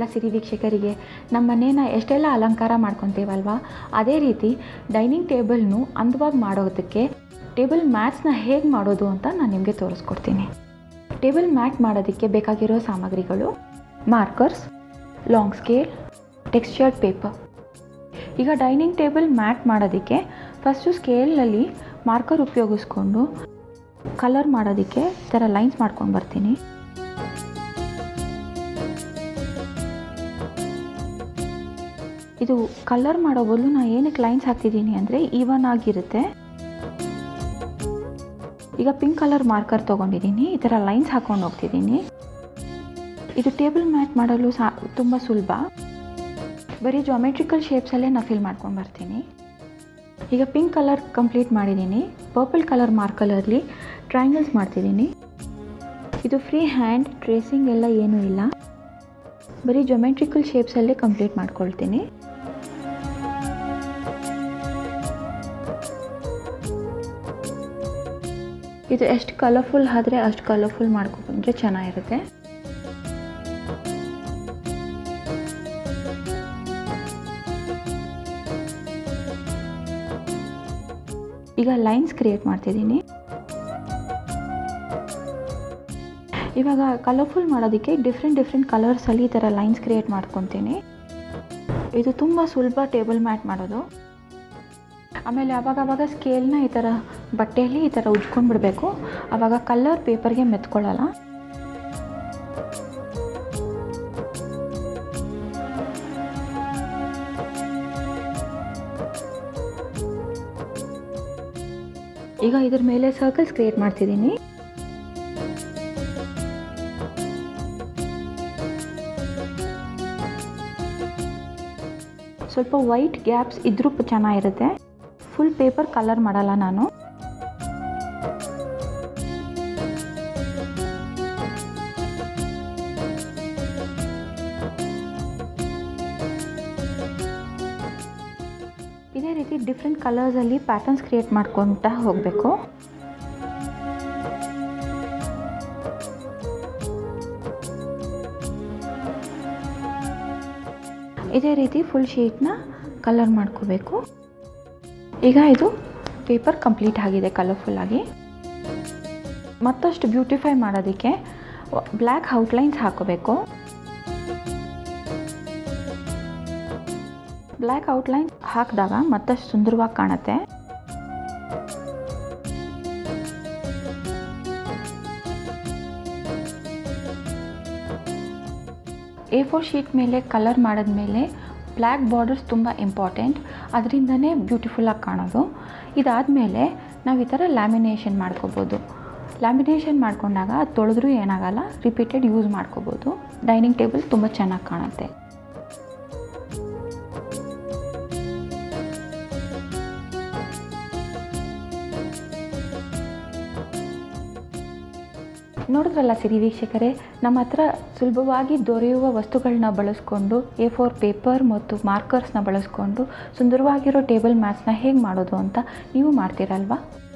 ಸಿರಿ ವೀಕ್ಷಕರಿಗೆ ನಮ್ಮ ಮನೇನ ಎಷ್ಟೆಲ್ಲ ಅಲಂಕಾರ ಮಾಡ್ಕೊತೀವಲ್ವ ಅದೇ ರೀತಿ ಡೈನಿಂಗ್ ಟೇಬಲ್ನು ಅಂದವಾಗಿ ಮಾಡೋದಕ್ಕೆ ಟೇಬಲ್ ಮ್ಯಾಟ್ಸ್ನ ಹೇಗೆ ಮಾಡೋದು ಅಂತ ನಾನು ನಿಮಗೆ ತೋರಿಸ್ಕೊಡ್ತೀನಿ ಟೇಬಲ್ ಮ್ಯಾಟ್ ಮಾಡೋದಕ್ಕೆ ಬೇಕಾಗಿರೋ ಸಾಮಗ್ರಿಗಳು markers long scale textured paper ಈಗ ಡೈನಿಂಗ್ ಟೇಬಲ್ ಮ್ಯಾಟ್ ಮಾಡೋದಕ್ಕೆ ಫಸ್ಟು ಸ್ಕೇಲಲ್ಲಿ ಮಾರ್ಕರ್ ಉಪಯೋಗಿಸ್ಕೊಂಡು ಕಲರ್ ಮಾಡೋದಕ್ಕೆ ಈ ಥರ ಲೈನ್ಸ್ ಮಾಡ್ಕೊಂಡು ಬರ್ತೀನಿ ಇದು ಕಲರ್ ಮಾಡೋ ಬದಲು ನಾನು ಏನಕ್ಕೆ ಲೈನ್ಸ್ ಹಾಕ್ತಿದ್ದೀನಿ ಅಂದರೆ ಈವನ್ ಆಗಿರುತ್ತೆ ಈಗ ಪಿಂಕ್ ಕಲರ್ ಮಾರ್ಕರ್ ತೊಗೊಂಡಿದ್ದೀನಿ ಈ ಥರ ಲೈನ್ಸ್ ಹಾಕ್ಕೊಂಡು ಹೋಗ್ತಿದ್ದೀನಿ ಇದು ಟೇಬಲ್ ಮ್ಯಾಟ್ ಮಾಡಲು ಸಾ ತುಂಬ ಸುಲಭ ಬರೀ ಜಾಮೆಟ್ರಿಕಲ್ ಶೇಪ್ಸಲ್ಲೇ ನಾನು ಫಿಲ್ ಮಾಡ್ಕೊಂಡು ಬರ್ತೀನಿ ಈಗ ಪಿಂಕ್ ಕಲರ್ ಕಂಪ್ಲೀಟ್ ಮಾಡಿದ್ದೀನಿ ಪರ್ಪಲ್ ಕಲರ್ ಮಾರ್ಕಲಲ್ಲಿ ಟ್ರಯಾಂಗಲ್ಸ್ ಮಾಡ್ತಿದ್ದೀನಿ ಇದು ಫ್ರೀ ಹ್ಯಾಂಡ್ ಟ್ರೇಸಿಂಗ್ ಎಲ್ಲ ಏನೂ ಇಲ್ಲ ಬರೀ ಜೊಮೆಟ್ರಿಕಲ್ ಶೇಪ್ಸಲ್ಲೇ ಕಂಪ್ಲೀಟ್ ಮಾಡ್ಕೊಳ್ತೀನಿ ಇದು ಎಷ್ಟು ಕಲರ್ಫುಲ್ ಆದರೆ ಅಷ್ಟು ಕಲರ್ಫುಲ್ ಮಾಡ್ಕೊಂಡ್ರೆ ಚೆನ್ನಾಗಿರುತ್ತೆ ಈಗ ಲೈನ್ಸ್ ಕ್ರಿಯೇಟ್ ಮಾಡ್ತಿದ್ದೀನಿ ಇವಾಗ ಕಲರ್ಫುಲ್ ಮಾಡೋದಕ್ಕೆ ಡಿಫ್ರೆಂಟ್ ಡಿಫ್ರೆಂಟ್ ಕಲರ್ಸಲ್ಲಿ ಈ ಥರ ಲೈನ್ಸ್ ಕ್ರಿಯೇಟ್ ಮಾಡ್ಕೊತೀನಿ ಇದು ತುಂಬ ಸುಲಭ ಟೇಬಲ್ ಮ್ಯಾಟ್ ಮಾಡೋದು ಆಮೇಲೆ ಆವಾಗ ಆವಾಗ ಸ್ಕೇಲ್ನ ಈ ಥರ ಬಟ್ಟೆಯಲ್ಲಿ ಈ ಥರ ಉಜ್ಕೊಂಡು ಬಿಡಬೇಕು ಆವಾಗ ಕಲರ್ ಪೇಪರ್ಗೆ ಮೆತ್ಕೊಳ್ಳಲ್ಲ ಈಗ ಇದ್ರ ಮೇಲೆ ಸರ್ಕಲ್ಸ್ ಕ್ರಿಯೇಟ್ ಮಾಡ್ತಿದ್ದೀನಿ ಸ್ವಲ್ಪ ವೈಟ್ ಗ್ಯಾಪ್ಸ್ ಇದ್ರೂ ಚೆನ್ನಾಗಿರುತ್ತೆ ಫುಲ್ ಪೇಪರ್ ಕಲರ್ ಮಾಡಲ್ಲ ನಾನು ಇದೇ ರೀತಿ ಡಿಫ್ರೆಂಟ್ ಕಲರ್ಸಲ್ಲಿ ಪ್ಯಾಟರ್ನ್ಸ್ ಕ್ರಿಯೇಟ್ ಮಾಡ್ಕೊತಾ ಹೋಗಬೇಕು ಇದೇ ರೀತಿ ಫುಲ್ ಶೀಟ್ನ ಕಲರ್ ಮಾಡ್ಕೋಬೇಕು ಈಗ ಇದು ಪೇಪರ್ ಕಂಪ್ಲೀಟ್ ಆಗಿದೆ ಕಲರ್ಫುಲ್ಲಾಗಿ ಮತ್ತಷ್ಟು ಬ್ಯೂಟಿಫೈ ಮಾಡೋದಕ್ಕೆ ಬ್ಲ್ಯಾಕ್ ಔಟ್ಲೈನ್ಸ್ ಹಾಕೋಬೇಕು ಬ್ಲ್ಯಾಕ್ ಔಟ್ಲೈನ್ ಹಾಕಿದಾಗ ಮತ್ತಷ್ಟು ಸುಂದರವಾಗಿ ಕಾಣುತ್ತೆ ಎ ಫೋರ್ ಶೀಟ್ ಮೇಲೆ ಕಲರ್ ಮಾಡಿದ್ಮೇಲೆ ಬ್ಲ್ಯಾಕ್ ಬಾರ್ಡರ್ಸ್ ತುಂಬ ಇಂಪಾರ್ಟೆಂಟ್ ಅದರಿಂದನೇ ಬ್ಯೂಟಿಫುಲ್ಲಾಗಿ ಕಾಣೋದು ಇದಾದಮೇಲೆ ನಾವು ಈ ಥರ ಲ್ಯಾಮಿನೇಷನ್ ಮಾಡ್ಕೋಬೋದು ಲ್ಯಾಮಿನೇಷನ್ ಮಾಡ್ಕೊಂಡಾಗ ಅದು ತೊಳೆದ್ರೂ ಏನಾಗಲ್ಲ ರಿಪೀಟೆಡ್ ಯೂಸ್ ಮಾಡ್ಕೋಬೋದು ಡೈನಿಂಗ್ ಟೇಬಲ್ ತುಂಬ ಚೆನ್ನಾಗಿ ಕಾಣುತ್ತೆ ನೋಡಿದ್ರಲ್ಲ ಸಿರಿ ವೀಕ್ಷಕರೇ ನಮ್ಮ ಹತ್ರ ಸುಲಭವಾಗಿ ದೊರೆಯುವ ವಸ್ತುಗಳನ್ನ ಬಳಸ್ಕೊಂಡು ಎ ಫೋರ್ ಪೇಪರ್ ಮತ್ತು ಮಾರ್ಕರ್ಸ್ನ ಬಳಸ್ಕೊಂಡು ಸುಂದರವಾಗಿರೋ ಟೇಬಲ್ ಮ್ಯಾಟ್ಸ್ನ ಹೇಗೆ ಮಾಡೋದು ಅಂತ ನೀವು ಮಾಡ್ತೀರಲ್ವಾ